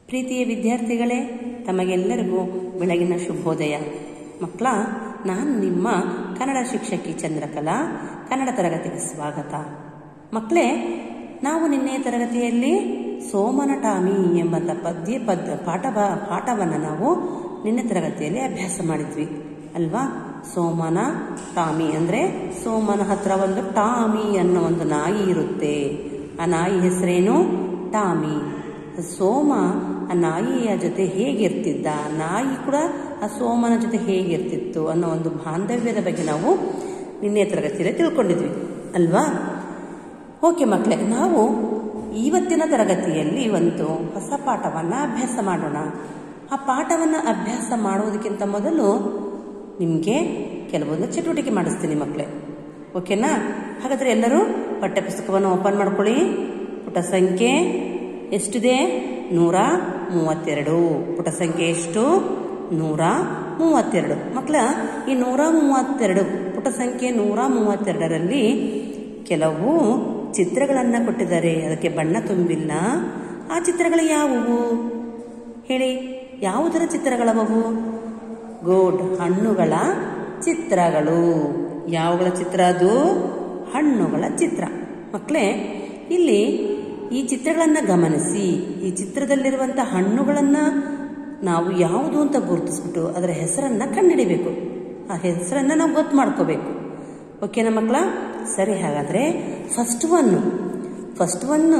ಪ್ರೀತಿಯ ವಿದ್ಯಾರ್ಥಿಗಳೇ ತಮಗೆಲ್ಲರಿಗೂ ಬೆಳಗಿನ ಶುಭೋದಯ ಮಕ್ಕಳ ನಾನು ನಿಮ್ಮ ಕನ್ನಡ ಶಿಕ್ಷಕಿ ಚಂದ್ರಕಲಾ ಕನ್ನಡ ತರಗತಿಗೆ ಸ್ವಾಗತ ಮಕ್ಕಳೇ ನಾವು ನಿನ್ನೆ ತರಗತಿಯಲ್ಲಿ ಸೋಮನ ಟಾಮಿ ಎಂಬಂಥ ಪದ್ಯ ಪದ್ ಪಾಠ ಪಾಠವನ್ನು ನಾವು ನಿನ್ನೆ ತರಗತಿಯಲ್ಲಿ ಅಭ್ಯಾಸ ಮಾಡಿದ್ವಿ ಅಲ್ವಾ ಸೋಮನ ಟಾಮಿ ಅಂದರೆ ಸೋಮನ ಹತ್ರ ಒಂದು ಟಾಮಿ ಅನ್ನೋ ಒಂದು ನಾಯಿ ಇರುತ್ತೆ ಆ ನಾಯಿ ಹೆಸರೇನು ಟಾಮಿ ಸೋಮ ಆ ನಾಯಿಯ ಜೊತೆ ಹೇಗಿರ್ತಿದ್ದ ನಾಯಿ ಕೂಡ ಆ ಸೋಮನ ಜೊತೆ ಹೇಗಿರ್ತಿತ್ತು ಅನ್ನೋ ಒಂದು ಬಾಂಧವ್ಯದ ಬಗ್ಗೆ ನಾವು ನಿನ್ನೆ ತರಗತಿಯಲ್ಲಿ ತಿಳ್ಕೊಂಡಿದ್ವಿ ಅಲ್ವಾ ಓಕೆ ಮಕ್ಕಳೇ ನಾವು ಇವತ್ತಿನ ತರಗತಿಯಲ್ಲಿ ಒಂದು ಹೊಸ ಪಾಠವನ್ನು ಅಭ್ಯಾಸ ಮಾಡೋಣ ಆ ಪಾಠವನ್ನು ಅಭ್ಯಾಸ ಮಾಡೋದಕ್ಕಿಂತ ಮೊದಲು ನಿಮಗೆ ಕೆಲವೊಂದು ಚಟುವಟಿಕೆ ಮಾಡಿಸ್ತೀನಿ ಮಕ್ಕಳೇ ಓಕೆನಾ ಹಾಗಾದರೆ ಎಲ್ಲರೂ ಪಠ್ಯಪುಸ್ತಕವನ್ನು ಓಪನ್ ಮಾಡ್ಕೊಳ್ಳಿ ಪುಟ ಸಂಖ್ಯೆ ಎಷ್ಟಿದೆ ನೂರ ಮೂವತ್ತೆರಡು ಪುಟ ಸಂಖ್ಯೆ ಎಷ್ಟು ನೂರ ಮೂವತ್ತೆರಡು ಮಕ್ಕಳ ಈ ನೂರ ಮೂವತ್ತೆರಡು ಪುಟ ಸಂಖ್ಯೆ ನೂರ ಮೂವತ್ತೆರಡರಲ್ಲಿ ಕೆಲವು ಚಿತ್ರಗಳನ್ನು ಕೊಟ್ಟಿದ್ದಾರೆ ಅದಕ್ಕೆ ಬಣ್ಣ ತುಂಬಿಲ್ಲ ಆ ಚಿತ್ರಗಳು ಯಾವುವು ಹೇಳಿ ಯಾವುದರ ಚಿತ್ರಗಳವವು ಗೋಡ್ ಹಣ್ಣುಗಳ ಚಿತ್ರಗಳು ಯಾವುಗಳ ಚಿತ್ರ ಅದು ಹಣ್ಣುಗಳ ಚಿತ್ರ ಮಕ್ಕಳೇ ಇಲ್ಲಿ ಈ ಚಿತ್ರಗಳನ್ನು ಗಮನಿಸಿ ಈ ಚಿತ್ರದಲ್ಲಿರುವಂಥ ಹಣ್ಣುಗಳನ್ನು ನಾವು ಯಾವುದು ಅಂತ ಗುರುತಿಸ್ಬಿಟ್ಟು ಅದರ ಹೆಸರನ್ನು ಕಂಡುಹಿಡಿಬೇಕು ಆ ಹೆಸರನ್ನು ನಾವು ಗೊತ್ತು ಮಾಡ್ಕೋಬೇಕು ಓಕೆನಾ ಮಕ್ಕಳ ಸರಿ ಹಾಗಾದರೆ ಫಸ್ಟ್ ಒನ್ನು ಫಸ್ಟ್ ಒನ್ನು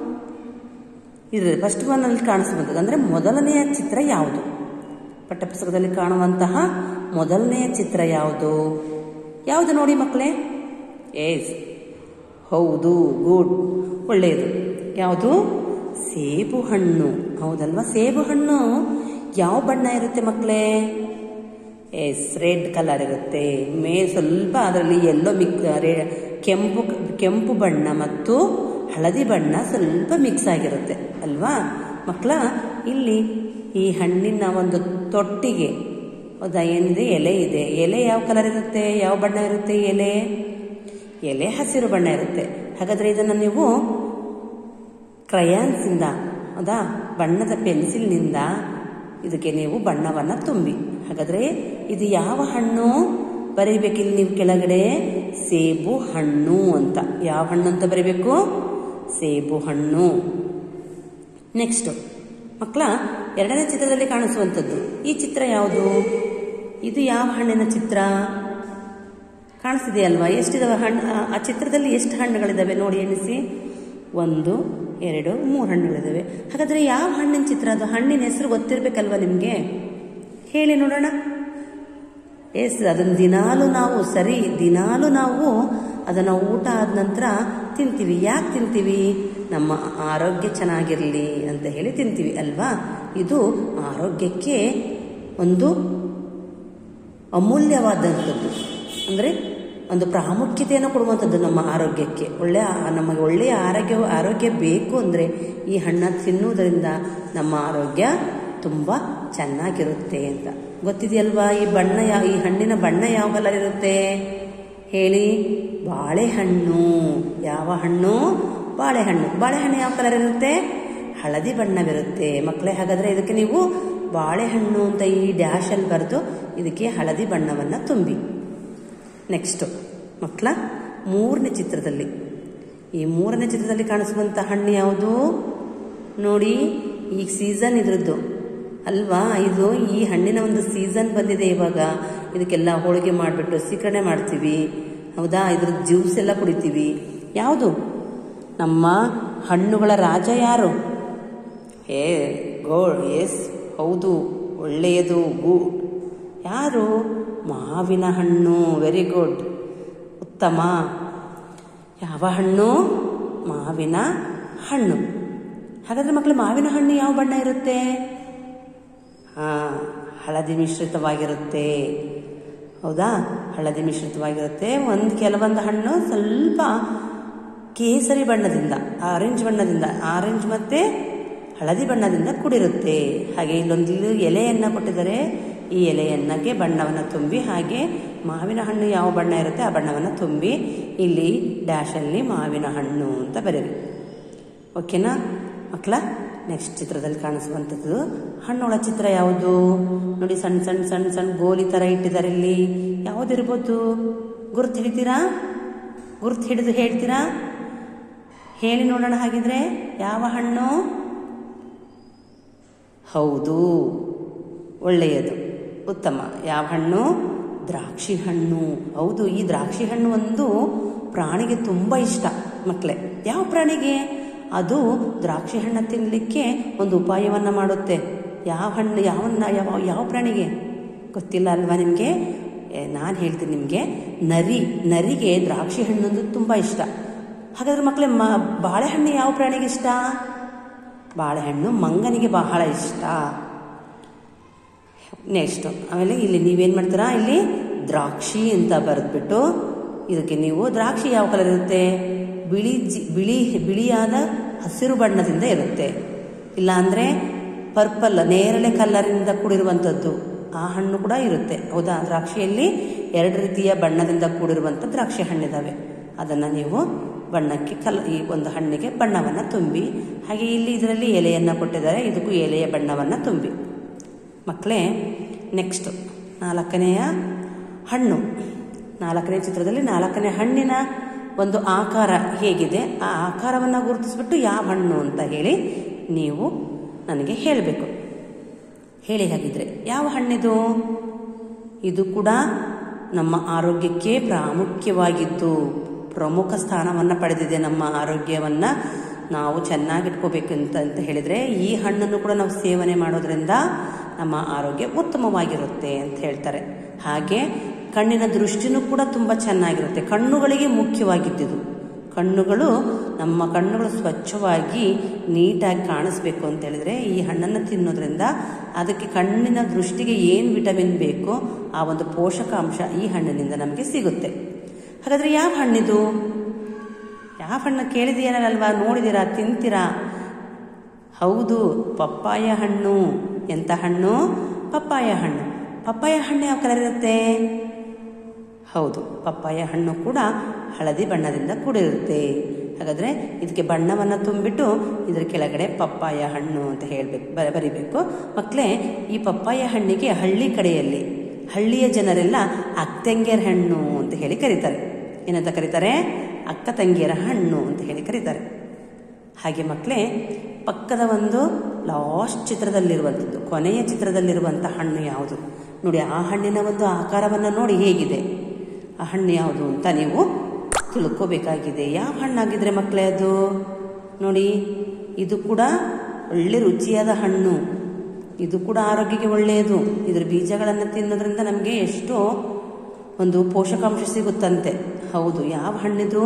ಇದು ಫಸ್ಟ್ ಒನ್ನಲ್ಲಿ ಕಾಣಿಸುವಂಥದ್ದು ಅಂದರೆ ಮೊದಲನೆಯ ಚಿತ್ರ ಯಾವುದು ಪಠ್ಯಪುಸ್ತಕದಲ್ಲಿ ಕಾಣುವಂತಹ ಮೊದಲನೆಯ ಚಿತ್ರ ಯಾವುದು ಯಾವುದು ನೋಡಿ ಮಕ್ಕಳೇ ಏಸ್ ಹೌದು ಗುಡ್ ಒಳ್ಳೆಯದು ಯಾವುದು ಸೇಬು ಹಣ್ಣು ಹೌದಲ್ವಾ ಸೇಬು ಹಣ್ಣು ಯಾವ ಬಣ್ಣ ಇರುತ್ತೆ ಮಕ್ಕಳೇ ಎಸ್ ರೆಡ್ ಕಲರ್ ಇರುತ್ತೆ ಮೇ ಸ್ವಲ್ಪ ಅದರಲ್ಲಿ ಎಲ್ಲೋ ಮಿಕ್ ಕೆಂಪು ಕೆಂಪು ಬಣ್ಣ ಮತ್ತು ಹಳದಿ ಬಣ್ಣ ಸ್ವಲ್ಪ ಮಿಕ್ಸ್ ಆಗಿರುತ್ತೆ ಅಲ್ವಾ ಮಕ್ಕಳ ಇಲ್ಲಿ ಈ ಹಣ್ಣಿನ ಒಂದು ತೊಟ್ಟಿಗೆ ಹೌದಾ ಏನಿದೆ ಎಲೆ ಇದೆ ಎಲೆ ಯಾವ ಕಲರ್ ಇರುತ್ತೆ ಯಾವ ಬಣ್ಣ ಇರುತ್ತೆ ಎಲೆ ಎಲೆ ಹಸಿರು ಬಣ್ಣ ಇರುತ್ತೆ ಹಾಗಾದರೆ ಇದನ್ನು ನೀವು ಕ್ರಯಾನ್ಸಿಂದ ಹೌದಾ ಬಣ್ಣದ ಪೆನ್ಸಿಲ್ನಿಂದ ಇದಕ್ಕೆ ನೀವು ಬಣ್ಣವನ್ನು ತುಂಬಿ ಹಾಗಾದರೆ ಇದು ಯಾವ ಹಣ್ಣು ಬರೀಬೇಕಿಲ್ಲಿ ನೀವು ಕೆಳಗಡೆ ಸೇಬು ಹಣ್ಣು ಅಂತ ಯಾವ ಹಣ್ಣು ಅಂತ ಬರೀಬೇಕು ಸೇಬು ಹಣ್ಣು ನೆಕ್ಸ್ಟ್ ಮಕ್ಕಳ ಎರಡನೇ ಚಿತ್ರದಲ್ಲಿ ಕಾಣಿಸುವಂಥದ್ದು ಈ ಚಿತ್ರ ಯಾವುದು ಇದು ಯಾವ ಹಣ್ಣಿನ ಚಿತ್ರ ಕಾಣಿಸ್ತಿದೆಯಲ್ವಾ ಎಷ್ಟಿದಾವೆ ಹಣ್ಣು ಆ ಚಿತ್ರದಲ್ಲಿ ಎಷ್ಟು ಹಣ್ಣುಗಳಿದ್ದಾವೆ ನೋಡಿ ಎಣಿಸಿ ಒಂದು ಎರಡು ಮೂರು ಹಣ್ಣುಗಳಿದ್ದಾವೆ ಹಾಗಾದರೆ ಯಾವ ಹಣ್ಣಿನ ಚಿತ್ರ ಅದು ಹಣ್ಣಿನ ಹೆಸರು ಗೊತ್ತಿರಬೇಕಲ್ವ ನಿಮಗೆ ಹೇಳಿ ನೋಡೋಣ ಎಸ್ ಅದನ್ನು ದಿನಾಲು ನಾವು ಸರಿ ದಿನಾಲು ನಾವು ಅದನ್ನು ಊಟ ಆದ ನಂತರ ತಿಂತೀವಿ ಯಾಕೆ ತಿಂತೀವಿ ನಮ್ಮ ಆರೋಗ್ಯ ಚೆನ್ನಾಗಿರಲಿ ಅಂತ ಹೇಳಿ ತಿಂತೀವಿ ಅಲ್ವಾ ಇದು ಆರೋಗ್ಯಕ್ಕೆ ಒಂದು ಅಮೂಲ್ಯವಾದಂಥದ್ದು ಅಂದರೆ ಒಂದು ಪ್ರಾಮುಖ್ಯತೆಯನ್ನು ಕೊಡುವಂಥದ್ದು ನಮ್ಮ ಆರೋಗ್ಯಕ್ಕೆ ಒಳ್ಳೆಯ ನಮಗೆ ಒಳ್ಳೆಯ ಆರೋಗ್ಯ ಆರೋಗ್ಯ ಬೇಕು ಅಂದರೆ ಈ ಹಣ್ಣು ತಿನ್ನುವುದರಿಂದ ನಮ್ಮ ಆರೋಗ್ಯ ತುಂಬ ಚೆನ್ನಾಗಿರುತ್ತೆ ಅಂತ ಗೊತ್ತಿದೆಯಲ್ವಾ ಈ ಬಣ್ಣ ಯಾವ ಈ ಹಣ್ಣಿನ ಬಣ್ಣ ಯಾವ ಕಲರ್ ಇರುತ್ತೆ ಹೇಳಿ ಬಾಳೆಹಣ್ಣು ಯಾವ ಹಣ್ಣು ಬಾಳೆಹಣ್ಣು ಬಾಳೆಹಣ್ಣು ಯಾವ ಕಲರ್ ಇರುತ್ತೆ ಹಳದಿ ಬಣ್ಣವಿರುತ್ತೆ ಮಕ್ಕಳೇ ಹಾಗಾದರೆ ಇದಕ್ಕೆ ನೀವು ಬಾಳೆಹಣ್ಣು ಅಂತ ಈ ಡ್ಯಾಶಲ್ಲಿ ಬರೆದು ಇದಕ್ಕೆ ಹಳದಿ ಬಣ್ಣವನ್ನು ತುಂಬಿ ನೆಕ್ಸ್ಟು ಮಕ್ಕಳ ಮೂರನೇ ಚಿತ್ರದಲ್ಲಿ ಈ ಮೂರನೇ ಚಿತ್ರದಲ್ಲಿ ಕಾಣಿಸುವಂಥ ಹಣ್ಣು ಯಾವುದು ನೋಡಿ ಈಗ ಸೀಸನ್ ಇದ್ರದ್ದು ಅಲ್ವಾ ಇದು ಈ ಹಣ್ಣಿನ ಒಂದು ಸೀಸನ್ ಬಂದಿದೆ ಇವಾಗ ಇದಕ್ಕೆಲ್ಲ ಹೋಳಿಗೆ ಮಾಡಿಬಿಟ್ಟು ಸೀಕರಣೆ ಮಾಡ್ತೀವಿ ಹೌದಾ ಇದ್ರದ್ದು ಜ್ಯೂಸ್ ಎಲ್ಲ ಕುಡಿತೀವಿ ಯಾವುದು ನಮ್ಮ ಹಣ್ಣುಗಳ ರಾಜ ಯಾರು ಏ ಗೋ ಎಸ್ ಹೌದು ಒಳ್ಳೆಯದು ಗುಡ್ ಯಾರು ಮಾವಿನ ಹಣ್ಣು ವೆರಿ ಗುಡ್ ಉತ್ತಮ ಯಾವ ಹಣ್ಣು ಮಾವಿನ ಹಣ್ಣು ಹಾಗಾದರೆ ಮಕ್ಕಳು ಮಾವಿನ ಹಣ್ಣು ಯಾವ ಬಣ್ಣ ಇರುತ್ತೆ ಹಾಂ ಹಳದಿ ಮಿಶ್ರಿತವಾಗಿರುತ್ತೆ ಹೌದಾ ಹಳದಿ ಮಿಶ್ರಿತವಾಗಿರುತ್ತೆ ಒಂದು ಕೆಲವೊಂದು ಹಣ್ಣು ಸ್ವಲ್ಪ ಕೇಸರಿ ಬಣ್ಣದಿಂದ ಆರೆಂಜ್ ಬಣ್ಣದಿಂದ ಆರೆಂಜ್ ಮತ್ತು ಹಳದಿ ಬಣ್ಣದಿಂದ ಕೂಡಿರುತ್ತೆ ಹಾಗೆ ಇಲ್ಲೊಂದು ಎಲೆಯನ್ನು ಕೊಟ್ಟಿದ್ದಾರೆ ಈ ಎಲೆಯನ್ನಕ್ಕೆ ಬಣ್ಣವನ್ನು ತುಂಬಿ ಹಾಗೆ ಮಾವಿನ ಹಣ್ಣು ಯಾವ ಬಣ್ಣ ಇರುತ್ತೆ ಆ ಬಣ್ಣವನ್ನು ತುಂಬಿ ಇಲ್ಲಿ ಡ್ಯಾಶಲ್ಲಿ ಮಾವಿನ ಹಣ್ಣು ಅಂತ ಬರೀರಿ ಓಕೆನಾ ಮಕ್ಕಳ ನೆಕ್ಸ್ಟ್ ಚಿತ್ರದಲ್ಲಿ ಕಾಣಿಸುವಂಥದ್ದು ಹಣ್ಣುಗಳ ಚಿತ್ರ ಯಾವುದು ನೋಡಿ ಸಣ್ಣ ಸಣ್ಣ ಸಣ್ಣ ಸಣ್ಣ ಗೋಲಿ ಥರ ಇಟ್ಟಿದ್ದಾರೆ ಇಲ್ಲಿ ಯಾವುದಿರ್ಬೋದು ಗುರ್ತು ಹಿಡಿತೀರಾ ಗುರ್ತು ಹಿಡಿದು ಹೇಳ್ತೀರಾ ಹೇಳಿ ನೋಡೋಣ ಹಾಗಿದ್ರೆ ಯಾವ ಹಣ್ಣು ಹೌದು ಒಳ್ಳೆಯದು ಉತ್ತಮ ಯಾವ ಹಣ್ಣು ದ್ರಾಕ್ಷಿ ಹಣ್ಣು ಹೌದು ಈ ದ್ರಾಕ್ಷಿ ಹಣ್ಣು ಒಂದು ಪ್ರಾಣಿಗೆ ತುಂಬ ಇಷ್ಟ ಮಕ್ಕಳೇ ಯಾವ ಪ್ರಾಣಿಗೆ ಅದು ದ್ರಾಕ್ಷಿ ಹಣ್ಣು ತಿನ್ನಲಿಕ್ಕೆ ಒಂದು ಉಪಾಯವನ್ನ ಮಾಡುತ್ತೆ ಯಾವ ಹಣ್ಣು ಯಾವನ್ನ ಯಾವ ಯಾವ ಪ್ರಾಣಿಗೆ ಗೊತ್ತಿಲ್ಲ ಅಲ್ವಾ ನಿಮಗೆ ನಾನು ಹೇಳ್ತೀನಿ ನಿಮಗೆ ನರಿ ನರಿಗೆ ದ್ರಾಕ್ಷಿ ಹಣ್ಣು ಅಂದ್ರೆ ತುಂಬ ಇಷ್ಟ ಹಾಗಾದ್ರೆ ಮಕ್ಕಳೇ ಮ ಬಾಳೆಹಣ್ಣು ಯಾವ ಪ್ರಾಣಿಗೆ ಇಷ್ಟ ಬಾಳೆಹಣ್ಣು ಮಂಗನಿಗೆ ಬಹಳ ಇಷ್ಟ ನೆಕ್ಸ್ಟ್ ಆಮೇಲೆ ಇಲ್ಲಿ ನೀವೇನು ಮಾಡ್ತೀರಾ ಇಲ್ಲಿ ದ್ರಾಕ್ಷಿ ಅಂತ ಬರೆದ್ಬಿಟ್ಟು ಇದಕ್ಕೆ ನೀವು ದ್ರಾಕ್ಷಿ ಯಾವ ಕಲರ್ ಇರುತ್ತೆ ಬಿಳಿ ಜಿ ಬಿಳಿ ಬಿಳಿಯಾದ ಹಸಿರು ಬಣ್ಣದಿಂದ ಇರುತ್ತೆ ಇಲ್ಲ ಅಂದರೆ ಪರ್ಪಲ್ ನೇರಳೆ ಕಲ್ಲರಿಂದ ಕೂಡಿರುವಂಥದ್ದು ಆ ಹಣ್ಣು ಕೂಡ ಇರುತ್ತೆ ಹೌದಾ ದ್ರಾಕ್ಷಿಯಲ್ಲಿ ಎರಡು ರೀತಿಯ ಬಣ್ಣದಿಂದ ಕೂಡಿರುವಂಥ ದ್ರಾಕ್ಷಿ ಹಣ್ಣಿದ್ದಾವೆ ಅದನ್ನು ನೀವು ಬಣ್ಣಕ್ಕೆ ಕಲ್ ಈ ಒಂದು ಹಣ್ಣಿಗೆ ಬಣ್ಣವನ್ನು ತುಂಬಿ ಹಾಗೆ ಇಲ್ಲಿ ಇದರಲ್ಲಿ ಎಲೆಯನ್ನು ಕೊಟ್ಟಿದ್ದಾರೆ ಇದಕ್ಕೂ ಎಲೆಯ ಬಣ್ಣವನ್ನು ತುಂಬಿ ಮಕ್ಕಳೇ ನೆಕ್ಸ್ಟ್ ನಾಲ್ಕನೆಯ ಹಣ್ಣು ನಾಲ್ಕನೇ ಚಿತ್ರದಲ್ಲಿ ನಾಲ್ಕನೇ ಹಣ್ಣಿನ ಒಂದು ಆಕಾರ ಹೇಗಿದೆ ಆ ಆಕಾರವನ್ನು ಗುರುತಿಸ್ಬಿಟ್ಟು ಯಾವ ಹಣ್ಣು ಅಂತ ಹೇಳಿ ನೀವು ನನಗೆ ಹೇಳಬೇಕು ಹೇಳಿ ಹಾಗಿದ್ರೆ ಯಾವ ಹಣ್ಣಿದು ಇದು ಕೂಡ ನಮ್ಮ ಆರೋಗ್ಯಕ್ಕೆ ಪ್ರಾಮುಖ್ಯವಾಗಿದ್ದು ಪ್ರಮುಖ ಸ್ಥಾನವನ್ನು ಪಡೆದಿದೆ ನಮ್ಮ ಆರೋಗ್ಯವನ್ನು ನಾವು ಚೆನ್ನಾಗಿಟ್ಕೋಬೇಕಂತ ಅಂತ ಹೇಳಿದರೆ ಈ ಹಣ್ಣನ್ನು ಕೂಡ ನಾವು ಸೇವನೆ ಮಾಡೋದ್ರಿಂದ ನಮ್ಮ ಆರೋಗ್ಯ ಉತ್ತಮವಾಗಿರುತ್ತೆ ಅಂತ ಹೇಳ್ತಾರೆ ಹಾಗೆ ಕಣ್ಣಿನ ದೃಷ್ಟಿನೂ ಕೂಡ ತುಂಬ ಚೆನ್ನಾಗಿರುತ್ತೆ ಕಣ್ಣುಗಳಿಗೆ ಮುಖ್ಯವಾಗಿದ್ದುದು ಕಣ್ಣುಗಳು ನಮ್ಮ ಕಣ್ಣುಗಳು ಸ್ವಚ್ಛವಾಗಿ ನೀಟಾಗಿ ಕಾಣಿಸ್ಬೇಕು ಅಂತ ಹೇಳಿದ್ರೆ ಈ ಹಣ್ಣನ್ನು ತಿನ್ನೋದ್ರಿಂದ ಅದಕ್ಕೆ ಕಣ್ಣಿನ ದೃಷ್ಟಿಗೆ ಏನು ವಿಟಮಿನ್ ಬೇಕೋ ಆ ಒಂದು ಪೋಷಕಾಂಶ ಈ ಹಣ್ಣಿನಿಂದ ನಮಗೆ ಸಿಗುತ್ತೆ ಹಾಗಾದ್ರೆ ಯಾವ ಹಣ್ಣಿದು ಯಾವ ಹಣ್ಣು ಕೇಳಿದೀರಲ್ವಾ ನೋಡಿದ್ದೀರಾ ತಿಂತೀರಾ ಹೌದು ಪಪ್ಪಾಯ ಹಣ್ಣು ಎಂಥ ಹಣ್ಣು ಪಪ್ಪಾಯ ಹಣ್ಣು ಪಪ್ಪಾಯ ಹಣ್ಣು ಯಾವ ಕಲರ್ ಇರುತ್ತೆ ಹೌದು ಪಪ್ಪಾಯ ಹಣ್ಣು ಕೂಡ ಹಳದಿ ಬಣ್ಣದಿಂದ ಕೂಡಿರುತ್ತೆ ಹಾಗಾದರೆ ಇದಕ್ಕೆ ಬಣ್ಣವನ್ನು ತುಂಬಿಟ್ಟು ಇದರ ಕೆಳಗಡೆ ಪಪ್ಪಾಯ ಹಣ್ಣು ಅಂತ ಹೇಳಬೇಕು ಬ ಬರಿಬೇಕು ಮಕ್ಕಳೇ ಈ ಪಪ್ಪಾಯ ಹಣ್ಣಿಗೆ ಹಳ್ಳಿ ಕಡೆಯಲ್ಲಿ ಹಳ್ಳಿಯ ಜನರೆಲ್ಲ ಅಕ್ಕಂಗ್ಯರ ಹಣ್ಣು ಅಂತ ಹೇಳಿ ಕರೀತಾರೆ ಏನಂತ ಕರೀತಾರೆ ಅಕ್ಕ ತಂಗಿಯರ ಹಣ್ಣು ಅಂತ ಹೇಳಿ ಕರೀತಾರೆ ಹಾಗೆ ಮಕ್ಕಳೇ ಪಕ್ಕದ ಒಂದು ಲಾಸ್ಟ್ ಚಿತ್ರದಲ್ಲಿರುವಂಥದ್ದು ಕೊನೆಯ ಚಿತ್ರದಲ್ಲಿರುವಂಥ ಹಣ್ಣು ಯಾವುದು ನೋಡಿ ಆ ಹಣ್ಣಿನ ಒಂದು ಆಕಾರವನ್ನು ನೋಡಿ ಹೇಗಿದೆ ಆ ಹಣ್ಣು ಯಾವುದು ಅಂತ ನೀವು ತಿಳ್ಕೋಬೇಕಾಗಿದೆ ಯಾವ ಹಣ್ಣಾಗಿದ್ರೆ ಮಕ್ಕಳೇ ಅದು ನೋಡಿ ಇದು ಕೂಡ ಒಳ್ಳೆ ರುಚಿಯಾದ ಹಣ್ಣು ಇದು ಕೂಡ ಆರೋಗ್ಯಕ್ಕೆ ಒಳ್ಳೆಯದು ಇದರ ಬೀಜಗಳನ್ನು ತಿನ್ನೋದ್ರಿಂದ ನಮಗೆ ಎಷ್ಟೋ ಒಂದು ಪೋಷಕಾಂಶ ಸಿಗುತ್ತಂತೆ ಹೌದು ಯಾವ ಹಣ್ಣಿದು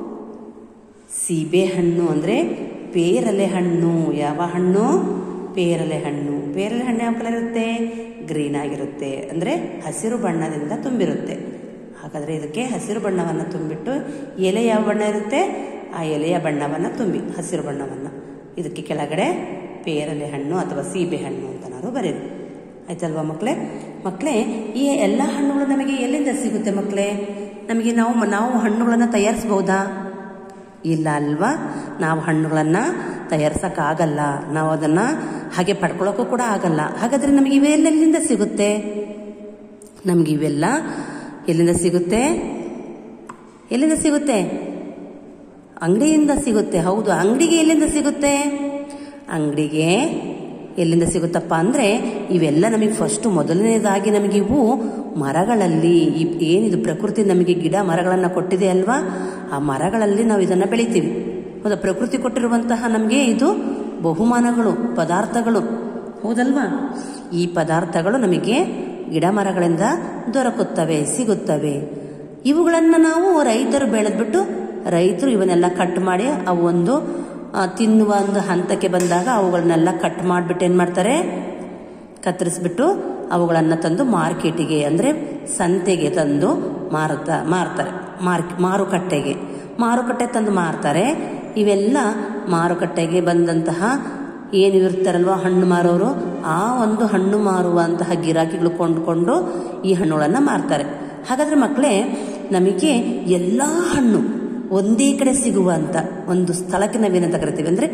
ಸೀಬೆ ಹಣ್ಣು ಅಂದರೆ ಪೇರಲೆ ಹಣ್ಣು ಯಾವ ಹಣ್ಣು ಪೇರಲೆ ಹಣ್ಣು ಪೇರಲೆ ಹಣ್ಣು ಯಾವ ಕಲರ್ ಇರುತ್ತೆ ಗ್ರೀನ್ ಆಗಿರುತ್ತೆ ಅಂದರೆ ಹಸಿರು ಬಣ್ಣದಿಂದ ತುಂಬಿರುತ್ತೆ ಹಾಗಾದರೆ ಇದಕ್ಕೆ ಹಸಿರು ಬಣ್ಣವನ್ನು ತುಂಬಿಟ್ಟು ಎಲೆ ಯಾವ ಬಣ್ಣ ಇರುತ್ತೆ ಆ ಎಲೆಯ ಬಣ್ಣವನ್ನು ತುಂಬಿ ಹಸಿರು ಬಣ್ಣವನ್ನು ಇದಕ್ಕೆ ಕೆಳಗಡೆ ಪೇರಲೆ ಹಣ್ಣು ಅಥವಾ ಸೀಬೆ ಹಣ್ಣು ಅಂತ ನಾವು ಬರೀರಿ ಆಯ್ತಲ್ವಾ ಮಕ್ಕಳೇ ಮಕ್ಕಳೇ ಈ ಎಲ್ಲ ಹಣ್ಣುಗಳು ನಮಗೆ ಎಲ್ಲಿಂದ ಸಿಗುತ್ತೆ ಮಕ್ಕಳೇ ನಮಗೆ ನಾವು ನಾವು ಹಣ್ಣುಗಳನ್ನು ತಯಾರಿಸ್ಬೋದಾ ಇಲ್ಲ ಅಲ್ವಾ ನಾವು ಹಣ್ಣುಗಳನ್ನು ತಯಾರಿಸೋಕ್ಕಾಗಲ್ಲ ನಾವು ಅದನ್ನು ಹಾಗೆ ಪಡ್ಕೊಳ್ಳೋಕ್ಕೂ ಕೂಡ ಆಗಲ್ಲ ಹಾಗಾದರೆ ನಮಗೆ ಇವೆಲ್ಲೆಲ್ಲಿಂದ ಸಿಗುತ್ತೆ ನಮಗೆ ಇವೆಲ್ಲ ಎಲ್ಲಿಂದ ಸಿಗುತ್ತೆ ಎಲ್ಲಿಂದ ಸಿಗುತ್ತೆ ಅಂಗಡಿಯಿಂದ ಸಿಗುತ್ತೆ ಹೌದು ಅಂಗಡಿಗೆ ಎಲ್ಲಿಂದ ಸಿಗುತ್ತೆ ಅಂಗಡಿಗೆ ಎಲ್ಲಿಂದ ಸಿಗುತ್ತಪ್ಪ ಅಂದರೆ ಇವೆಲ್ಲ ನಮಗೆ ಫಸ್ಟು ಮೊದಲನೇದಾಗಿ ನಮಗೆ ಇವು ಮರಗಳಲ್ಲಿ ಈ ಏನಿದು ಪ್ರಕೃತಿ ನಮಗೆ ಗಿಡ ಮರಗಳನ್ನು ಕೊಟ್ಟಿದೆ ಅಲ್ವಾ ಆ ಮರಗಳಲ್ಲಿ ನಾವು ಇದನ್ನು ಬೆಳಿತೀವಿ ಹೌದಾ ಪ್ರಕೃತಿ ಕೊಟ್ಟಿರುವಂತಹ ನಮಗೆ ಇದು ಬಹುಮಾನಗಳು ಪದಾರ್ಥಗಳು ಹೌದಲ್ವಾ ಈ ಪದಾರ್ಥಗಳು ನಮಗೆ ಗಿಡ ಮರಗಳಿಂದ ದೊರಕುತ್ತವೆ ಸಿಗುತ್ತವೆ ಇವುಗಳನ್ನು ನಾವು ರೈತರು ಬೆಳೆದ್ಬಿಟ್ಟು ರೈತರು ಇವನ್ನೆಲ್ಲ ಕಟ್ ಮಾಡಿ ಅವು ಒಂದು ಆ, ತಿನ್ನುವ ಒಂದು ಹಂತಕ್ಕೆ ಬಂದಾಗ ಅವುಗಳನ್ನೆಲ್ಲ ಕಟ್ ಮಾಡಿಬಿಟ್ಟು ಏನು ಮಾಡ್ತಾರೆ ಕತ್ತರಿಸ್ಬಿಟ್ಟು ಅವುಗಳನ್ನು ತಂದು ಮಾರ್ಕೆಟಿಗೆ ಅಂದರೆ ಸಂತೆಗೆ ತಂದು ಮಾರುತ್ತಾ ಮಾರ್ತಾರೆ ಮಾರ್ಕ್ ಮಾರುಕಟ್ಟೆಗೆ ಮಾರುಕಟ್ಟೆ ತಂದು ಮಾರ್ತಾರೆ ಇವೆಲ್ಲ ಮಾರುಕಟ್ಟೆಗೆ ಬಂದಂತಹ ಏನಿರ್ತಾರಲ್ವ ಹಣ್ಣು ಮಾರೋರು ಆ ಒಂದು ಹಣ್ಣು ಮಾರುವಂತಹ ಗಿರಾಕಿಗಳು ಕೊಂಡುಕೊಂಡು ಈ ಹಣ್ಣುಗಳನ್ನು ಮಾರ್ತಾರೆ ಹಾಗಾದರೆ ಮಕ್ಕಳೇ ನಮಗೆ ಎಲ್ಲ ಹಣ್ಣು ಒಂದೇ ಕಡೆ ಸಿಗುವಂಥ ಒಂದು ಸ್ಥಳಕ್ಕೆ ನಾವೇನಂತ ಕರಿತೀವಿ ಅಂದರೆ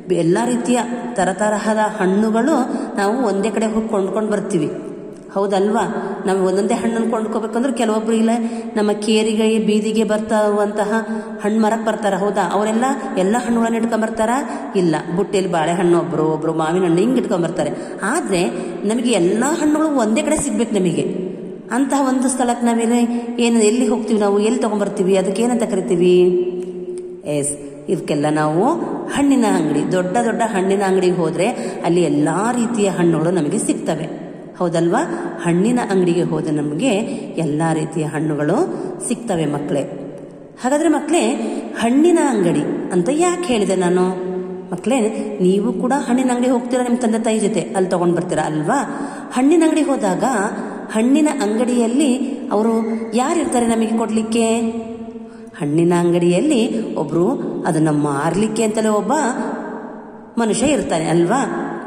ಎಲ್ಲ ರೀತಿಯ ತರತರಹದ ಹಣ್ಣುಗಳು ನಾವು ಒಂದೇ ಕಡೆ ಹೋಗಿ ಕೊಂಡ್ಕೊಂಡು ಬರ್ತೀವಿ ಹೌದಲ್ವಾ ನಾವು ಒಂದೊಂದೇ ಹಣ್ಣನ್ನು ಕೊಂಡ್ಕೋಬೇಕಂದ್ರೆ ಕೆಲವೊಬ್ರು ಇಲ್ಲ ನಮ್ಮ ಕೇರಿಗೆ ಬೀದಿಗೆ ಬರ್ತಾ ಇರುವಂತಹ ಹಣ್ಣು ಮರಕ್ಕೆ ಬರ್ತಾರ ಹೌದಾ ಅವರೆಲ್ಲ ಎಲ್ಲ ಹಣ್ಣುಗಳನ್ನ ಇಟ್ಕೊಂಬರ್ತಾರ ಇಲ್ಲ ಬುಟ್ಟಿಯಲ್ಲಿ ಬಾಳೆಹಣ್ಣು ಒಬ್ರು ಒಬ್ರು ಮಾವಿನ ಹಣ್ಣು ಹಿಂಗೆ ಇಟ್ಕೊಂಬರ್ತಾರೆ ಆದರೆ ನಮಗೆ ಎಲ್ಲ ಹಣ್ಣುಗಳು ಒಂದೇ ಕಡೆ ಸಿಗ್ಬೇಕು ನಮಗೆ ಅಂತಹ ಒಂದು ಸ್ಥಳಕ್ಕೆ ನಾವೇನು ಏನು ಎಲ್ಲಿ ಹೋಗ್ತೀವಿ ನಾವು ಎಲ್ಲಿ ತಗೊಂಬರ್ತೀವಿ ಅದಕ್ಕೆ ಏನಂತ ಕರಿತೀವಿ ಎಸ್ ಇದಕ್ಕೆಲ್ಲ ನಾವು ಹಣ್ಣಿನ ಅಂಗಡಿ ದೊಡ್ಡ ದೊಡ್ಡ ಹಣ್ಣಿನ ಅಂಗಡಿಗೆ ಹೋದರೆ ಅಲ್ಲಿ ಎಲ್ಲ ರೀತಿಯ ಹಣ್ಣುಗಳು ನಮಗೆ ಸಿಗ್ತವೆ ಹೌದಲ್ವಾ ಹಣ್ಣಿನ ಅಂಗಡಿಗೆ ಹೋದ ನಮಗೆ ಎಲ್ಲ ರೀತಿಯ ಹಣ್ಣುಗಳು ಸಿಗ್ತವೆ ಮಕ್ಕಳೇ ಹಾಗಾದರೆ ಮಕ್ಕಳೇ ಹಣ್ಣಿನ ಅಂಗಡಿ ಅಂತ ಯಾಕೆ ಹೇಳಿದೆ ನಾನು ಮಕ್ಕಳೇ ನೀವು ಕೂಡ ಹಣ್ಣಿನ ಅಂಗಡಿ ಹೋಗ್ತೀರಾ ನಿಮ್ಮ ತಂದೆ ತಾಯಿ ಜೊತೆ ಅಲ್ಲಿ ತಗೊಂಡು ಬರ್ತೀರಾ ಅಲ್ವಾ ಹಣ್ಣಿನ ಅಂಗಡಿ ಹೋದಾಗ ಹಣ್ಣಿನ ಅಂಗಡಿಯಲ್ಲಿ ಅವರು ಯಾರಿರ್ತಾರೆ ನಮಗೆ ಕೊಡಲಿಕ್ಕೆ ಹಣ್ಣಿನ ಅಂಗಡಿಯಲ್ಲಿ ಒಬ್ರು ಅದನ್ನ ಮಾರ್ಲಿಕ್ಕೆ ಅಂತಲೇ ಒಬ್ಬ ಮನುಷ್ಯ ಇರ್ತಾನೆ ಅಲ್ವಾ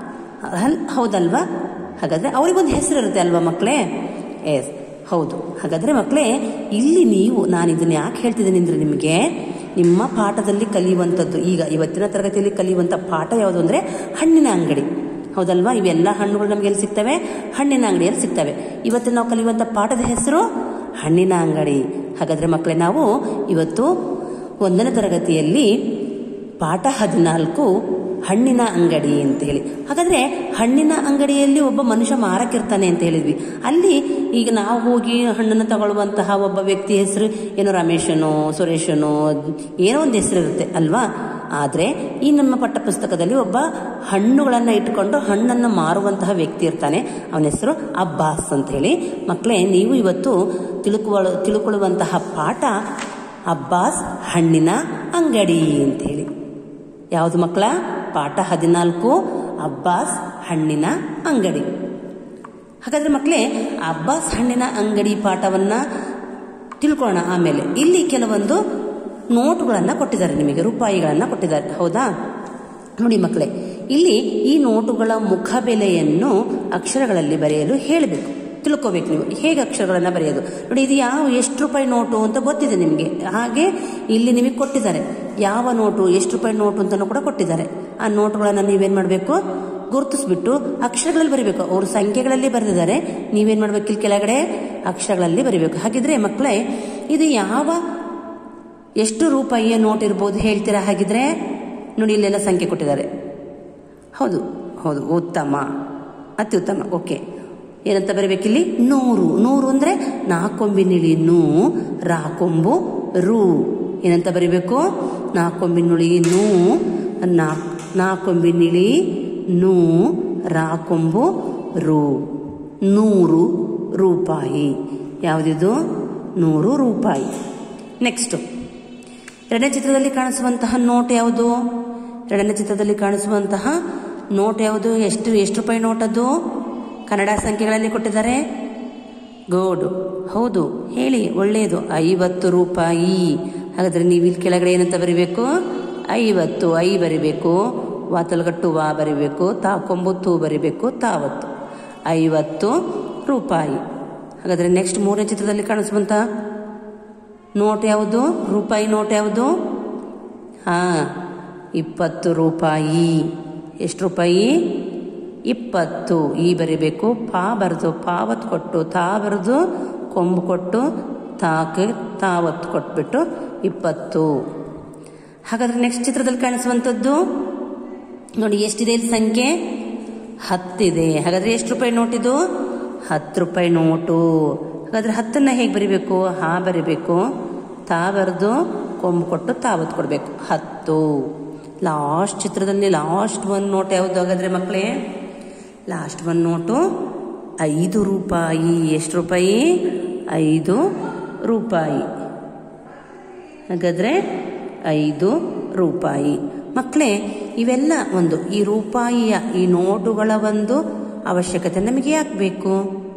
ಅಲ್ ಹೌದಲ್ವಾ ಹಾಗಾದ್ರೆ ಅವರಿಗೊಂದು ಹೆಸರು ಇರುತ್ತೆ ಅಲ್ವಾ ಮಕ್ಕಳೇ ಎಸ್ ಹೌದು ಹಾಗಾದ್ರೆ ಮಕ್ಕಳೇ ಇಲ್ಲಿ ನೀವು ನಾನು ಇದನ್ನ ಯಾಕೆ ಹೇಳ್ತಿದ್ದೀನಿ ಅಂದ್ರೆ ನಿಮಗೆ ನಿಮ್ಮ ಪಾಠದಲ್ಲಿ ಕಲಿಯುವಂಥದ್ದು ಈಗ ಇವತ್ತಿನ ತರಗತಿಯಲ್ಲಿ ಕಲಿಯುವಂಥ ಪಾಠ ಯಾವುದು ಅಂದರೆ ಹಣ್ಣಿನ ಅಂಗಡಿ ಹೌದಲ್ವಾ ಇವೆಲ್ಲ ಹಣ್ಣುಗಳು ನಮಗೆ ಎಲ್ಲಿ ಸಿಗ್ತವೆ ಹಣ್ಣಿನ ಅಂಗಡಿಯಲ್ಲಿ ಸಿಗ್ತವೆ ಇವತ್ತು ನಾವು ಕಲಿಯುವಂಥ ಪಾಠದ ಹೆಸರು ಹಣ್ಣಿನ ಅಂಗಡಿ ಹಾಗಾದ್ರೆ ಮಕ್ಕಳೇ ನಾವು ಇವತ್ತು ಒಂದನೇ ತರಗತಿಯಲ್ಲಿ ಪಾಠ ಹದಿನಾಲ್ಕು ಹಣ್ಣಿನ ಅಂಗಡಿ ಅಂತ ಹೇಳಿ ಹಾಗಾದ್ರೆ ಹಣ್ಣಿನ ಅಂಗಡಿಯಲ್ಲಿ ಒಬ್ಬ ಮನುಷ್ಯ ಮಾರಕ್ಕಿರ್ತಾನೆ ಅಂತ ಹೇಳಿದ್ವಿ ಅಲ್ಲಿ ಈಗ ನಾವು ಹೋಗಿ ಹಣ್ಣನ್ನು ತಗೊಳ್ಳುವಂತಹ ಒಬ್ಬ ವ್ಯಕ್ತಿ ಹೆಸರು ಏನೋ ರಮೇಶನೋ ಸುರೇಶನೋ ಏನೋ ಒಂದು ಹೆಸರು ಇರುತ್ತೆ ಅಲ್ವಾ ಆದರೆ ಈ ನಮ್ಮ ಪಠ್ಯಪುಸ್ತಕದಲ್ಲಿ ಒಬ್ಬ ಹಣ್ಣುಗಳನ್ನು ಇಟ್ಕೊಂಡು ಹಣ್ಣನ್ನು ಮಾರುವಂತಹ ವ್ಯಕ್ತಿ ಇರ್ತಾನೆ ಅವನ ಹೆಸರು ಅಬ್ಬಾಸ್ ಅಂತ ಹೇಳಿ ಮಕ್ಕಳೇ ನೀವು ಇವತ್ತು ತಿಳ್ಕೊಳ್ಳ ತಿಳ್ಕೊಳ್ಳುವಂತಹ ಪಾಠ ಅಬ್ಬಾಸ್ ಹಣ್ಣಿನ ಅಂಗಡಿ ಅಂತ ಹೇಳಿ ಯಾವುದು ಮಕ್ಕಳ ಪಾಠ ಹದಿನಾಲ್ಕು ಅಬ್ಬಾಸ್ ಹಣ್ಣಿನ ಅಂಗಡಿ ಹಾಗಾದ್ರೆ ಮಕ್ಕಳೇ ಅಬ್ಬಾಸ್ ಹಣ್ಣಿನ ಅಂಗಡಿ ಪಾಠವನ್ನ ತಿಳ್ಕೊಳ್ಳೋಣ ಆಮೇಲೆ ಇಲ್ಲಿ ಕೆಲವೊಂದು ನೋಟುಗಳನ್ನು ಕೊಟ್ಟಿದ್ದಾರೆ ನಿಮಗೆ ರೂಪಾಯಿಗಳನ್ನು ಕೊಟ್ಟಿದ್ದಾರೆ ಹೌದಾ ನೋಡಿ ಮಕ್ಕಳೇ ಇಲ್ಲಿ ಈ ನೋಟುಗಳ ಮುಖಬೆಲೆಯನ್ನು ಅಕ್ಷರಗಳಲ್ಲಿ ಬರೆಯಲು ಹೇಳಬೇಕು ತಿಳ್ಕೋಬೇಕು ನೀವು ಹೇಗೆ ಅಕ್ಷರಗಳನ್ನು ಬರೆಯೋದು ನೋಡಿ ಇದು ಯಾವ ಎಷ್ಟು ರೂಪಾಯಿ ನೋಟು ಅಂತ ಗೊತ್ತಿದೆ ನಿಮಗೆ ಹಾಗೆ ಇಲ್ಲಿ ನಿಮಗೆ ಕೊಟ್ಟಿದ್ದಾರೆ ಯಾವ ನೋಟು ಎಷ್ಟು ರೂಪಾಯಿ ನೋಟು ಅಂತಲೂ ಕೂಡ ಕೊಟ್ಟಿದ್ದಾರೆ ಆ ನೋಟುಗಳನ್ನು ನೀವೇನು ಮಾಡಬೇಕು ಗುರುತಿಸ್ಬಿಟ್ಟು ಅಕ್ಷರಗಳಲ್ಲಿ ಬರೀಬೇಕು ಅವರು ಸಂಖ್ಯೆಗಳಲ್ಲಿ ಬರೆದಿದ್ದಾರೆ ನೀವೇನು ಮಾಡಬೇಕು ಇಲ್ಲಿ ಕೆಳಗಡೆ ಅಕ್ಷರಗಳಲ್ಲಿ ಬರೀಬೇಕು ಹಾಗಿದ್ರೆ ಮಕ್ಕಳೇ ಇದು ಯಾವ ಎಷ್ಟು ರೂಪಾಯಿಯ ನೋಟ್ ಇರ್ಬೋದು ಹೇಳ್ತೀರಾ ಹಾಗಿದ್ರೆ ನೋಡಿ ಇಲ್ಲೆಲ್ಲ ಸಂಖ್ಯೆ ಕೊಟ್ಟಿದ್ದಾರೆ ಹೌದು ಹೌದು ಉತ್ತಮ ಅತ್ಯುತ್ತಮ ಓಕೆ ಏನಂತ ಬರಬೇಕಿಲ್ಲಿ ನೂರು ನೂರು ಅಂದರೆ ನಾಕೊಂಬಿನಿಳಿ ನೂ ರಾಕೊಂಬು ರು ಏನಂತ ಬರಿಬೇಕು ನಾಕೊಂಬಿನುಳಿ ನೂ ನಾ ನಾಕೊಂಬಿನಿಳಿ ನೂ ರಾಕೊಂಬು ರು ನೂರು ರೂಪಾಯಿ ಯಾವುದಿದು ನೂರು ರೂಪಾಯಿ ನೆಕ್ಸ್ಟು ಎರಡನೇ ಚಿತ್ರದಲ್ಲಿ ಕಾಣಿಸುವಂತಹ ನೋಟ್ ಯಾವುದು ಎರಡನೇ ಚಿತ್ರದಲ್ಲಿ ಕಾಣಿಸುವಂತಹ ನೋಟ್ ಯಾವುದು ಎಷ್ಟು ಎಷ್ಟು ರೂಪಾಯಿ ನೋಟ್ ಅದು ಕನ್ನಡ ಸಂಖ್ಯೆಗಳಲ್ಲಿ ಕೊಟ್ಟಿದ್ದಾರೆ ಗೋಡು ಹೌದು ಹೇಳಿ ಒಳ್ಳೆಯದು ಐವತ್ತು ರೂಪಾಯಿ ಹಾಗಾದರೆ ನೀವು ಇಲ್ಲಿ ಕೆಳಗಡೆ ಏನಂತ ಬರಿಬೇಕು ಐವತ್ತು ಐ ಬರಿಬೇಕು ವಾತಲ್ಗಟ್ಟು ವಾ ಬರಿಬೇಕು ತಾಕೊಂಬು ತು ಬರಿಬೇಕು ತಾವತ್ತು ಐವತ್ತು ರೂಪಾಯಿ ಹಾಗಾದರೆ ನೆಕ್ಸ್ಟ್ ಮೂರನೇ ಚಿತ್ರದಲ್ಲಿ ಕಾಣಿಸುವಂಥ ನೋಟ್ ಯಾವುದು ರೂಪಾಯಿ ನೋಟ್ ಯಾವುದು ಹಾಂ ಇಪ್ಪತ್ತು ರೂಪಾಯಿ ಎಷ್ಟು ರೂಪಾಯಿ ಇಪ್ಪತ್ತು ಈ ಬರಿಬೇಕು ಪಾ ಬರೆದು ಪಾವತ್ ಕೊಟ್ಟು ತಾ ಬರೆದು ಕೊಂಬು ಕೊಟ್ಟು ತಾಕೆ ತಾವತ್ತು ಕೊಟ್ಬಿಟ್ಟು ಇಪ್ಪತ್ತು ಹಾಗಾದ್ರೆ ನೆಕ್ಸ್ಟ್ ಚಿತ್ರದಲ್ಲಿ ಕಾಣಿಸುವಂಥದ್ದು ನೋಡಿ ಎಷ್ಟಿದೆ ಇಲ್ಲಿ ಸಂಖ್ಯೆ ಹತ್ತಿದೆ ಹಾಗಾದ್ರೆ ಎಷ್ಟು ರೂಪಾಯಿ ನೋಟಿದು ಹತ್ತು ರೂಪಾಯಿ ನೋಟು ಹಾಗಾದ್ರೆ ಹತ್ತನ್ನ ಹೇಗೆ ಬರಿಬೇಕು ಹಾ ಬರಿಬೇಕು ತಾ ಬರೆದು ಕೊಂಬು ಕೊಟ್ಟು ತಾವತ್ತು ಕೊಡಬೇಕು ಹತ್ತು ಲಾಸ್ಟ್ ಚಿತ್ರದಲ್ಲಿ ಲಾಸ್ಟ್ ಒಂದು ನೋಟ್ ಯಾವುದು ಹಾಗಾದ್ರೆ ಮಕ್ಕಳೇ ಲಾಸ್ಟ್ ಒಂದು ನೋಟು ಐದು ರೂಪಾಯಿ ಎಷ್ಟು ರೂಪಾಯಿ ಐದು ರೂಪಾಯಿ ಹಾಗಾದ್ರೆ ಐದು ರೂಪಾಯಿ ಮಕ್ಕಳೇ ಇವೆಲ್ಲ ಒಂದು ಈ ರೂಪಾಯಿಯ ಈ ನೋಟುಗಳ ಒಂದು ಅವಶ್ಯಕತೆ ನಮಗೆ ಯಾಕೆ ಬೇಕು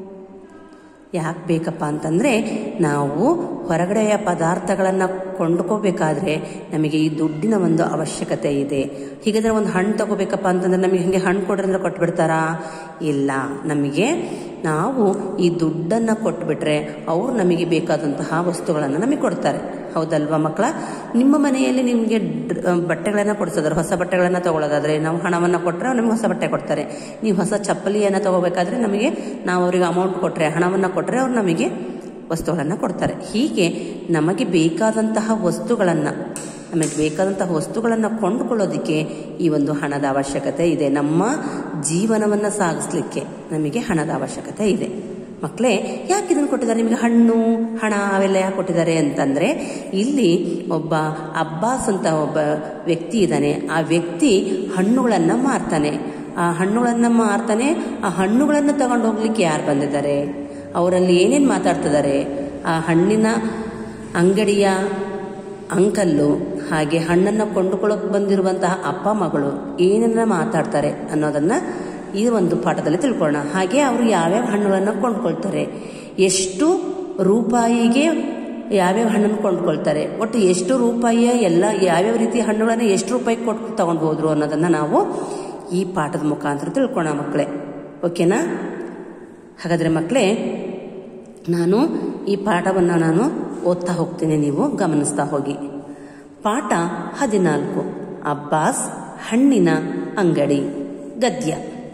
ಯಾಕೆ ಬೇಕಪ್ಪ ಅಂತಂದರೆ ನಾವು ಹೊರಗಡೆಯ ಪದಾರ್ಥಗಳನ್ನು ಕೊಂಡ್ಕೋಬೇಕಾದ್ರೆ ನಮಗೆ ಈ ದುಡ್ಡಿನ ಒಂದು ಅವಶ್ಯಕತೆ ಇದೆ ಹೀಗಾದ್ರೆ ಒಂದು ಹಣ್ಣು ತಗೋಬೇಕಪ್ಪ ಅಂತಂದ್ರೆ ನಮಗೆ ಹಂಗೆ ಹಣ್ಣು ಕೊಡ್ರಿ ಅಂದ್ರೆ ಕೊಟ್ಬಿಡ್ತಾರಾ ಇಲ್ಲ ನಮಗೆ ನಾವು ಈ ದುಡ್ಡನ್ನು ಕೊಟ್ಬಿಟ್ರೆ ಅವರು ನಮಗೆ ಬೇಕಾದಂತಹ ವಸ್ತುಗಳನ್ನು ನಮಗೆ ಕೊಡ್ತಾರೆ ಹೌದಲ್ವಾ ಮಕ್ಕಳ ನಿಮ್ಮ ಮನೆಯಲ್ಲಿ ನಿಮಗೆ ಬಟ್ಟೆಗಳನ್ನು ಕೊಡಿಸೋದಾದ್ರೆ ಹೊಸ ಬಟ್ಟೆಗಳನ್ನು ತಗೊಳ್ಳೋದಾದ್ರೆ ನಾವು ಹಣವನ್ನು ಕೊಟ್ಟರೆ ನಮಗೆ ಹೊಸ ಬಟ್ಟೆ ಕೊಡ್ತಾರೆ ನೀವು ಹೊಸ ಚಪ್ಪಲಿಯನ್ನು ತಗೋಬೇಕಾದ್ರೆ ನಮಗೆ ನಾವು ಅವರಿಗೆ ಅಮೌಂಟ್ ಕೊಟ್ಟರೆ ಹಣವನ್ನು ಕೊಟ್ಟರೆ ಅವ್ರು ನಮಗೆ ವಸ್ತುಗಳನ್ನು ಕೊಡ್ತಾರೆ ಹೀಗೆ ನಮಗೆ ಬೇಕಾದಂತಹ ವಸ್ತುಗಳನ್ನು ನಮಗೆ ಬೇಕಾದಂತಹ ವಸ್ತುಗಳನ್ನು ಕೊಂಡುಕೊಳ್ಳೋದಕ್ಕೆ ಈ ಒಂದು ಹಣದ ಅವಶ್ಯಕತೆ ಇದೆ ನಮ್ಮ ಜೀವನವನ್ನು ಸಾಗಿಸ್ಲಿಕ್ಕೆ ನಮಗೆ ಹಣದ ಅವಶ್ಯಕತೆ ಇದೆ ಮಕ್ಕಳೇ ಯಾಕೆ ಇದನ್ನು ಕೊಟ್ಟಿದ್ದಾರೆ ನಿಮಗೆ ಹಣ್ಣು ಹಣ ಅವೆಲ್ಲ ಯಾಕೆ ಕೊಟ್ಟಿದ್ದಾರೆ ಅಂತಂದ್ರೆ ಇಲ್ಲಿ ಒಬ್ಬ ಅಬ್ಬಾಸ್ ಅಂತ ಒಬ್ಬ ವ್ಯಕ್ತಿ ಇದ್ದಾನೆ ಆ ವ್ಯಕ್ತಿ ಹಣ್ಣುಗಳನ್ನು ಮಾರ್ತಾನೆ ಆ ಹಣ್ಣುಗಳನ್ನು ಮಾರ್ತಾನೆ ಆ ಹಣ್ಣುಗಳನ್ನು ತಗೊಂಡು ಹೋಗ್ಲಿಕ್ಕೆ ಯಾರು ಬಂದಿದ್ದಾರೆ ಅವರಲ್ಲಿ ಏನೇನು ಮಾತಾಡ್ತಿದ್ದಾರೆ ಆ ಹಣ್ಣಿನ ಅಂಗಡಿಯ ಅಂಕಲ್ಲು ಹಾಗೆ ಹಣ್ಣನ್ನು ಕೊಂಡುಕೊಳ್ಳೋಕೆ ಬಂದಿರುವಂತಹ ಅಪ್ಪ ಮಗಳು ಏನನ್ನ ಮಾತಾಡ್ತಾರೆ ಅನ್ನೋದನ್ನ ಈ ಒಂದು ಪಾಠದಲ್ಲಿ ತಿಳ್ಕೊಳ್ಳೋಣ ಹಾಗೆ ಅವರು ಯಾವ್ಯಾವ ಹಣ್ಣುಗಳನ್ನು ಕೊಂಡ್ಕೊಳ್ತಾರೆ ಎಷ್ಟು ರೂಪಾಯಿಗೆ ಯಾವ್ಯಾವ ಹಣ್ಣನ್ನು ಕೊಂಡ್ಕೊಳ್ತಾರೆ ಒಟ್ಟು ಎಷ್ಟು ರೂಪಾಯಿಯ ಎಲ್ಲ ಯಾವ್ಯಾವ ರೀತಿಯ ಹಣ್ಣುಗಳನ್ನು ಎಷ್ಟು ರೂಪಾಯಿ ಕೊಟ್ಟು ತಗೊಂಡು ಹೋದ್ರು ಅನ್ನೋದನ್ನ ನಾವು ಈ ಪಾಠದ ಮುಖಾಂತರ ತಿಳ್ಕೊಳ್ಳೋಣ ಮಕ್ಕಳೇ ಓಕೆನಾ ಹಾಗಾದ್ರೆ ಮಕ್ಕಳೇ ನಾನು ಈ ಪಾಠವನ್ನು ನಾನು ಓದ್ತಾ ಹೋಗ್ತೀನಿ ನೀವು ಗಮನಿಸ್ತಾ ಹೋಗಿ ಪಾಠ ಹದಿನಾಲ್ಕು ಅಬ್ಬಾಸ್ ಹಣ್ಣಿನ ಅಂಗಡಿ ಗದ್ಯ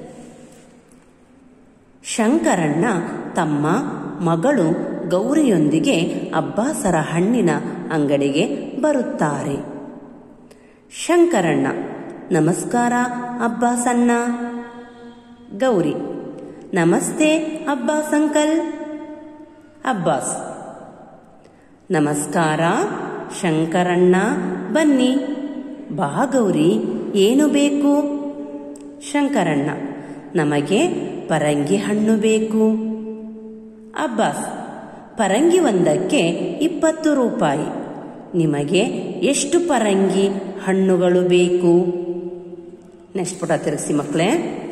ಶಂಕರಣ್ಣ ತಮ್ಮ ಮಗಳು ಗೌರಿಯೊಂದಿಗೆ ಅಬ್ಬಾಸರ ಹಣ್ಣಿನ ಅಂಗಡಿಗೆ ಬರುತ್ತಾರೆ ಶಂಕರಣ್ಣ ನಮಸ್ಕಾರ ಅಬ್ಬಾಸಣ್ಣ ಗೌರಿ ನಮಸ್ತೆ ಅಬ್ಬಾಸ್ ಅಂಕಲ್ ಅಬ್ಬಾಸ್ ನಮಸ್ಕಾರ ಶಂಕರಣ್ಣ ಬನ್ನಿ ಬಾ ಗೌರಿ ಏನು ಬೇಕು ಶಂಕರಣ್ಣ ನಮಗೆ ಪರಂಗಿ ಹಣ್ಣು ಬೇಕು ಅಬ್ಬಾಸ್ ಪರಂಗಿ ಒಂದಕ್ಕೆ ಇಪ್ಪತ್ತು ರೂಪಾಯಿ ನಿಮಗೆ ಎಷ್ಟು ಪರಂಗಿ ಹಣ್ಣುಗಳು ಬೇಕು ನೆಕ್ಸ್ಟ್ ಪುಟ ತಿರುಗಿಸಿ ಮಕ್ಕಳೇ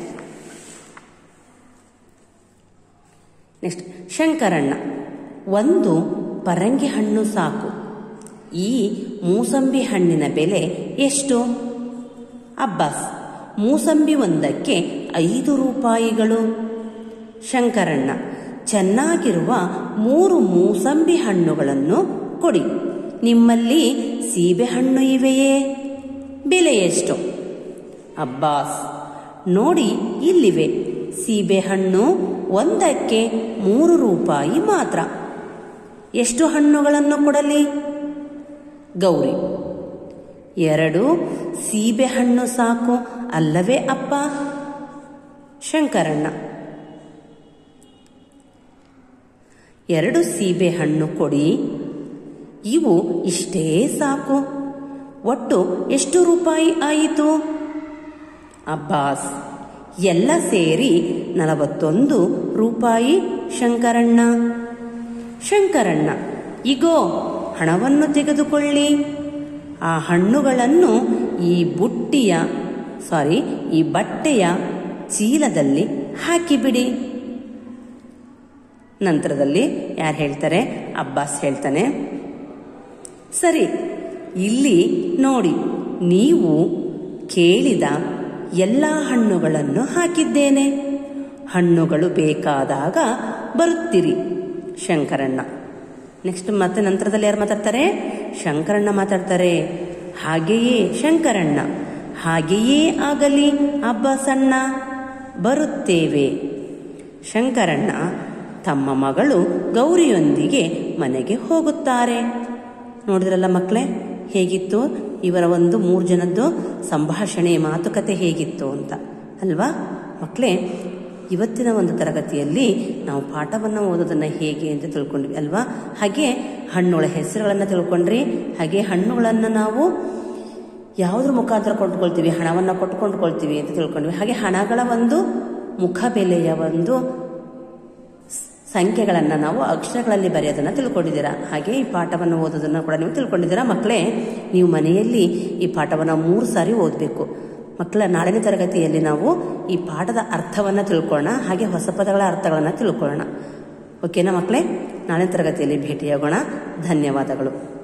ನೆಕ್ಸ್ಟ್ ಶಂಕರಣ್ಣ ಒಂದು ಪರಂಗಿ ಹಣ್ಣು ಸಾಕು ಈ ಮೂಸಂಬಿ ಹಣ್ಣಿನ ಬೆಲೆ ಎಷ್ಟು ಅಬ್ಬಾಸ್ ಮೂಸಂಬಿ ಒಂದಕ್ಕೆ ಐದು ರೂಪಾಯಿಗಳು ಶಂಕರಣ್ಣ ಚೆನ್ನಾಗಿರುವ ಮೂರು ಮೂಸಂಬಿ ಹಣ್ಣುಗಳನ್ನು ಕೊಡಿ ನಿಮ್ಮಲ್ಲಿ ಸೀಬೆಹಣ್ಣು ಇವೆಯೇ ಬೆಲೆ ಎಷ್ಟು ಅಬ್ಬಾಸ್ ನೋಡಿ ಇಲ್ಲಿವೆ ಸೀಬೆಹಣ್ಣು ಒಂದಕ್ಕೆ ಮೂರು ರೂಪಾಯಿ ಮಾತ್ರ ಎಷ್ಟು ಹಣ್ಣುಗಳನ್ನು ಕೊಡಲಿ ಗೌರಿ ಎರಡು ಸೀಬೆಹಣ್ಣು ಸಾಕು ಅಲ್ಲವೇ ಅಪ್ಪ ಶಂಕರಣ್ಣ ಎರಡು ಸೀಬೆಹಣ್ಣು ಕೊಡಿ ಇವು ಇಷ್ಟೇ ಸಾಕು ಒಟ್ಟು ಎಷ್ಟು ರೂಪಾಯಿ ಆಯಿತು ಅಬ್ಬಾಸ್ ಎಲ್ಲ ಸೇರಿ ನಲವತ್ತೊಂದು ರೂಪಾಯಿ ಶಂಕರಣ್ಣ ಶಂಕರಣ್ಣ ಇಗೋ ಹಣವನ್ನು ತೆಗೆದುಕೊಳ್ಳಿ ಆ ಹಣ್ಣುಗಳನ್ನು ಈ ಬುಟ್ಟಿಯ ಸಾರಿ ಈ ಬಟ್ಟೆಯ ಚೀಲದಲ್ಲಿ ಹಾಕಿಬಿಡಿ ನಂತರದಲ್ಲಿ ಯಾರು ಹೇಳ್ತಾರೆ ಅಬ್ಬಾಸ್ ಹೇಳ್ತಾನೆ ಸರಿ ಇಲ್ಲಿ ನೋಡಿ ನೀವು ಕೇಳಿದ ಎಲ್ಲ ಹಣ್ಣುಗಳನ್ನು ಹಾಕಿದ್ದೇನೆ ಹಣ್ಣುಗಳು ಬೇಕಾದಾಗ ಬರುತ್ತೀರಿ ಶಂಕರಣ್ಣ ನೆಕ್ಸ್ಟ್ ಮತ್ತೆ ನಂತರದಲ್ಲಿ ಯಾರು ಮಾತಾಡ್ತಾರೆ ಶಂಕರಣ್ಣ ಮಾತಾಡ್ತಾರೆ ಹಾಗೆಯೇ ಶಂಕರಣ್ಣ ಹಾಗೆಯೇ ಆಗಲಿ ಅಬ್ಬಸಣ್ಣ ಬರುತ್ತೇವೆ ಶಂಕರಣ್ಣ ತಮ್ಮ ಮಗಳು ಗೌರಿಯೊಂದಿಗೆ ಮನೆಗೆ ಹೋಗುತ್ತಾರೆ ನೋಡಿದ್ರಲ್ಲ ಮಕ್ಕಳೇ ಹೇಗಿತ್ತು ಇವರ ಒಂದು ಮೂರು ಜನದ್ದು ಸಂಭಾಷಣೆ ಮಾತುಕತೆ ಹೇಗಿತ್ತು ಅಂತ ಅಲ್ವಾ ಮಕ್ಕಳೇ ಇವತ್ತಿನ ಒಂದು ತರಗತಿಯಲ್ಲಿ ನಾವು ಪಾಠವನ್ನು ಓದೋದನ್ನು ಹೇಗೆ ಅಂತ ತಿಳ್ಕೊಂಡ್ವಿ ಅಲ್ವಾ ಹಾಗೆ ಹಣ್ಣುಗಳ ಹೆಸರುಗಳನ್ನು ತಿಳ್ಕೊಂಡ್ರಿ ಹಾಗೆ ಹಣ್ಣುಗಳನ್ನು ನಾವು ಯಾವುದ್ರ ಮುಖಾಂತರ ಕೊಂಡ್ಕೊಳ್ತೀವಿ ಹಣವನ್ನು ಕೊಟ್ಟು ಕೊಂಡ್ಕೊಳ್ತೀವಿ ಅಂತ ತಿಳ್ಕೊಂಡ್ವಿ ಹಾಗೆ ಹಣಗಳ ಒಂದು ಮುಖ ಬೆಲೆಯ ಒಂದು ಸಂಖ್ಯೆಗಳನ್ನು ನಾವು ಅಕ್ಷರಗಳಲ್ಲಿ ಬರೆಯೋದನ್ನು ತಿಳ್ಕೊಂಡಿದ್ದೀರಾ ಹಾಗೆ ಈ ಪಾಠವನ್ನು ಓದೋದನ್ನು ಕೂಡ ನೀವು ತಿಳ್ಕೊಂಡಿದ್ದೀರಾ ಮಕ್ಕಳೇ ನೀವು ಮನೆಯಲ್ಲಿ ಈ ಪಾಠವನ್ನು ಮೂರು ಸಾರಿ ಓದಬೇಕು ಮಕ್ಕಳ ನಾಳಿನ ತರಗತಿಯಲ್ಲಿ ನಾವು ಈ ಪಾಠದ ಅರ್ಥವನ್ನು ತಿಳ್ಕೊಳ್ಳೋಣ ಹಾಗೆ ಹೊಸ ಪದಗಳ ಅರ್ಥಗಳನ್ನು ತಿಳ್ಕೊಳ್ಳೋಣ ಓಕೆನಾ ಮಕ್ಕಳೇ ನಾಳಿನ ತರಗತಿಯಲ್ಲಿ ಭೇಟಿಯಾಗೋಣ ಧನ್ಯವಾದಗಳು